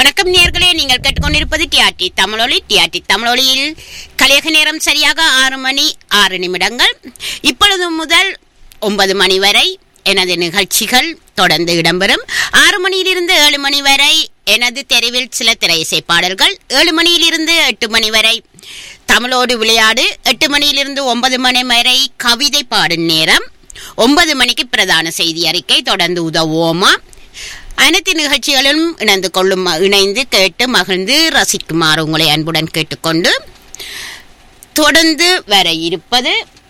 வணக்கம் நேர்களே நீங்கள் கேட்டுக்கொண்டிருப்பது டிஆர்டி தமிழொலி டிஆர்டி தமிழொலியில் கலையக நேரம் சரியாக ஆறு மணி ஆறு நிமிடங்கள் இப்பொழுது முதல் ஒன்பது மணி வரை எனது நிகழ்ச்சிகள் தொடர்ந்து இடம்பெறும் ஆறு மணியிலிருந்து ஏழு மணி வரை எனது தெருவில் சில திரையிசை பாடல்கள் ஏழு மணியிலிருந்து எட்டு மணி வரை தமிழோடு விளையாடு எட்டு மணியிலிருந்து ஒன்பது மணி வரை கவிதை பாடும் நேரம் ஒன்பது மணிக்கு பிரதான செய்தி அறிக்கை தொடர்ந்து உதவுவோமா அனைத்து நிகழ்ச்சிகளும் இணைந்து கொள்ளும் இணைந்து கேட்டு மகிழ்ந்து ரசிக்குமாறு உங்களை அன்புடன் கேட்டுக்கொண்டு தொடர்ந்து வர இருப்பது